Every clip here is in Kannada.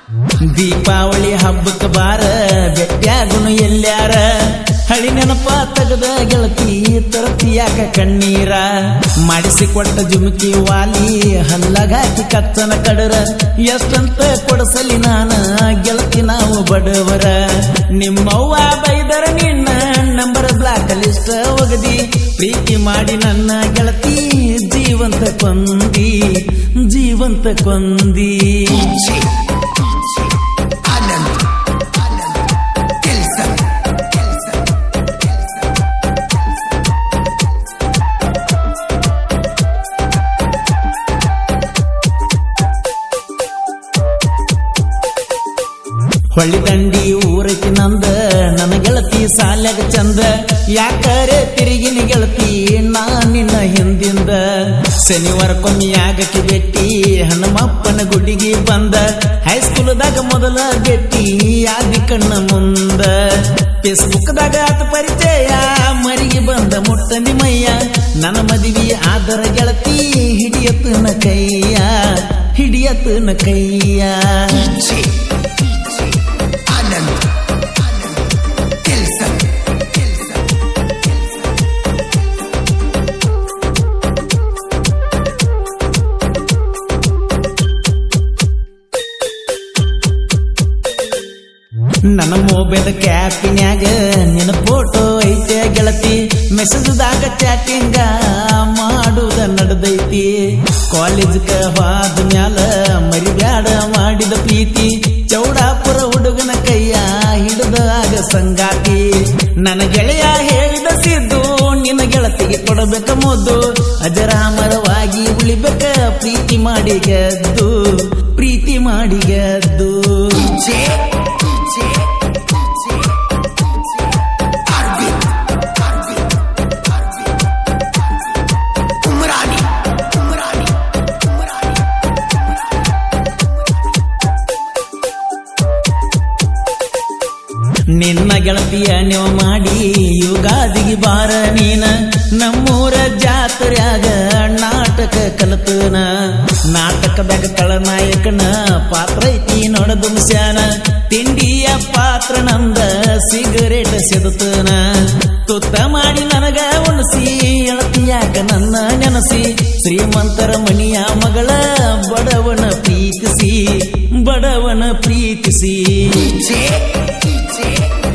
ದೀಪಾವಳಿ ಹಬ್ಬಕ್ಕೆ ಬಾರ ಬೆಟ್ಟ್ಯಾಗುನು ಎಲ್ಲ್ಯಾರ ಹಳಿ ನೆನಪ ತೆಗದ ಗೆಳತಿ ತರತಿಯಾಕ ಕಣ್ಣೀರ ಮಾಡಿಸಿಕೊಟ್ಟ ಜುಮುಕಿ ವಾಲಿ ಹಲ್ಲಗಾಕಿ ಕಚ್ಚನ ಕಡರ ಎಷ್ಟಂತ ಕೊಡಸಲಿ ನಾನ ಗೆಳತಿ ನಾವು ಬಡವರ ನಿಮ್ಮವ್ವ ಬೈದರ ನಿನ್ನ ನಂಬರ್ ಬ್ಲಾಕ್ ಲಿಸ್ಟ್ ಒಗದಿ ಪ್ರೀತಿ ಮಾಡಿ ನನ್ನ ಗೆಳತಿ ಜೀವಂತ ಕೊಂದಿ ಜೀವಂತ ಕೊಂದಿ ಆನಂದ್ ಕೆಲ್ಸ ಹೊಳ್ಳಿ ದಂಡಿ ಊರಕಿ ನಂದ ನನ್ನ ಗೆಳತಿ ಸಾಲ್ಯಾಗ ಚಂದ ಯಾಕರೆ ತಿರುಗಿನ ಗೆಳತಿ ನಾ ನಿನ್ನ ಹಿಂದಿಂದ ಶನಿವಾರ ಕೊಮ್ಮಿಯಾಗಕ್ಕೆ ಬೆಟ್ಟಿ ಹನುಮಪ್ಪನ ಗುಡಿಗೆ ಬಂದ ಹೈಸ್ಕೂಲ್ದಾಗ ಮೊದಲ ಬೆಟ್ಟಿ ಆದಿ ಕಣ್ಣ ಮುಂದ ಫೇಸ್ಬುಕ್ದಾಗ ಆತ ಪರಿಚಯ ಮರಿಗೆ ಬಂದ ಮುಟ್ಟಂದಿ ಮಯ್ಯ ನನ್ನ ಮದುವೆ ಆದರ ಗೆಳತಿ ಹಿಡಿಯತನ ಕೈಯ ಹಿಡಿಯತನ ಕೈಯ ಆನಂದ್ ಕೆಲ್ಸ ನನ್ನ ಮೊಬೈಲ್ ಕ್ಯಾಪಿನ್ಯಾಗ ನಿನ್ನ ಫೋಟೋ ಐತೆ ಗೆಳತಿ ಮೆಸೇಜ್ದಾಗ ಚಾಟಿಂಗ ಮಾಡುದ ನಡೆದೈತಿ ಕಾಲೇಜ್ಗ ಹೋದ ಮ್ಯಾಲ ಮರಿಬ್ಯಾಡ ಮಾಡಿದ ಪ್ರೀತಿ ಚೌಡಾಪುರ ಹುಡುಗನ ಕೈಯ ಹಿಡಿದ ಆಗ ಸಂಗಾತಿ ನನ್ನ ಗೆಳೆಯ ಹೇಳಿದ ಸಿದ್ದು ನಿನ್ನ ಗೆಳತಿಗೆ ಕೊಡಬೇಕ ಮುದ್ದು ಅಜರಾಮರವಾಗಿ ಉಳಿಬೇಕ ಪ್ರೀತಿ ಮಾಡಿ ಗೆದ್ದು ಪ್ರೀತಿ ಮಾಡಿ ಗೆದ್ದು ಜೆ ಜೆ ಅರವಿಂದ್ ಅರವಿಂದ್ ಉಮ್ರಾನಿ ಉಮ್ರಾನಿ ಉಮ್ರಾನಿ ನಿನ್ನ ಗೆಳತಿಯ ನೀವು ಮಾಡಿ ಯುಗಾದಿಗೆ ಬಾರ ನೀನ ನಮ್ಮೂರ ಜಾತ್ರ್ಯಾಗ ನಾಟಕ ಕಲತನ ನಾಟಕದಾಗ ಕಳನಾಯಕನ ಪಾತ್ರ ಐತಿ ನೋಡದು ಮುಸ್ಯಾನ ತಿಂಡಿಯ ಪಾತ್ರ ನಂದ ಸಿಗರೇಟ್ ಸೆದತನ ತುತ್ತ ಮಾಡಿ ನನಗ ಉಣಸಿ ಎಳತಿಯಾಕ ನನ್ನ ನೆನಸಿ ಶ್ರೀಮಂತರ ಮಣಿಯ ಮಗಳ ಬಡವನ ಪ್ರೀತಿಸಿ ಬಡವನ ಪ್ರೀತಿಸಿ J J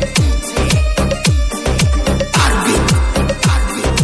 Arvind Arvind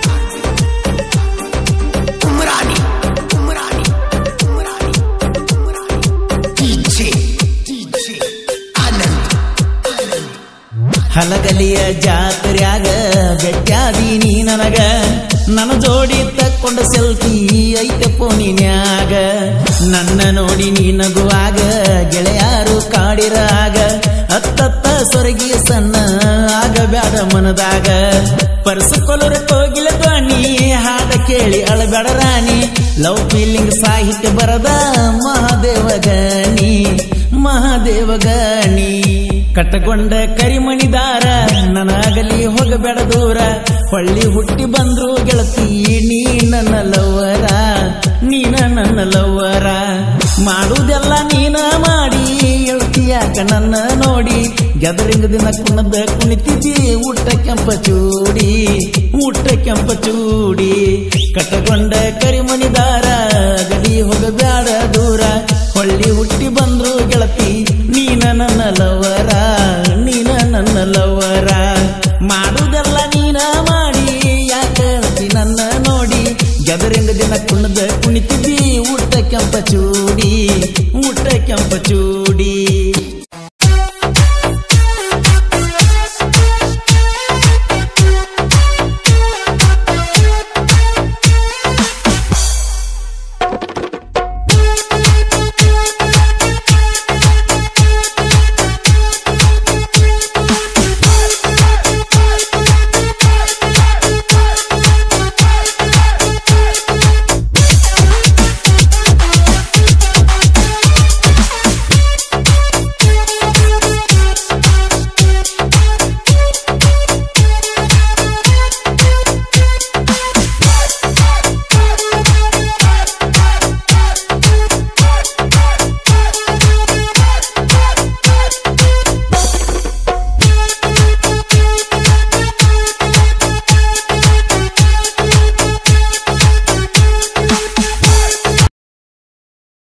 Umrani Umrani Umrani Umrani J J Anand Anand ಹಲಗಲಿಯ ಜಾತ್ರ್ಯಾಗ ಬೆಟ್ಟಾದಿ ನೀ ನನಗ ನನ್ನ ಜೋಡಿ ತಕ್ಕೊಂಡ ಸೆಲ್ಫಿ ಐತೆ ಫೋನಿನ್ಯಾಗ ನನ್ನ ನೋಡಿ ನೀ ನಗುವಾಗ ಗೆಳೆಯಾರು ಕಾಡಿರಾಗ ಹತ್ತತ್ತ ಸೊರಗಿಯ ಸಣ್ಣ ಆಗ ಬ್ಯಾಡ ಮನದಾಗ ಪರ್ಸ ಕೊಲರ ಕೋಗಿಲ ಧ್ವನಿ ಹಾಡ ಕೇಳಿ ಅಳಬೇಡ ರಾಣಿ ಲವ್ ಫೀಲಿಂಗ್ ಸಾಹಿತ್ಯ ಬರದ ಮಹಾದೇವ ಗಣಿ ಮಹಾದೇವ ಗಣಿ ಕಟ್ಟಗೊಂಡ ಕರಿಮಣಿದಾರ ನನಗಲಿ ಹೋಗಬೇಡ ದೂರ ಹೊಳ್ಳಿ ಹುಟ್ಟಿ ಬಂದ್ರು ಗೆಳತಿ ನೀ ನನ್ನ ಲವ್ವರ ನೀನ ನನ್ನ ಲವ್ವರ ಮಾಡುವುದೆಲ್ಲ ನೀನ ಮಾಡಿ ಗೆಳತಿಯಾಕ ನನ್ನ ನೋಡಿ ಗೆದರಿಂಗ ದಿನ ಕುಣದ ಕುಣಿತಿದ್ದಿ ಊಟ ಕೆಂಪ ಚೂಡಿ ಊಟ ಕೆಂಪ ಚೂಡಿ ಕಟ್ಟಗೊಂಡ ಕರಿಮಣಿದಾರ ಗಡಿ ಹೋಗಬ್ಯಾಡ ದೂರ ಹೊಳ್ಳಿ ಹುಟ್ಟಿ ಬಂದ್ರು ಗೆಳತಿ ನೀನ ನನ್ನ ಲವರ ನೀನ ನನ್ನ ಲವರ ಮಾಡುವುದೆಲ್ಲ ನೀನ ಮಾಡಿ ಯಾಕೆ ಅಳ್ತಿ ನನ್ನ ನೋಡಿ ಗದರಿಂಗ ದಿನ ಕುಣದ ಕುಣಿತಿದ್ದಿ ಊಟ ಕೆಂಪ ಚೂಡಿ ಊಟ ಕೆಂಪ ಚೂಡಿ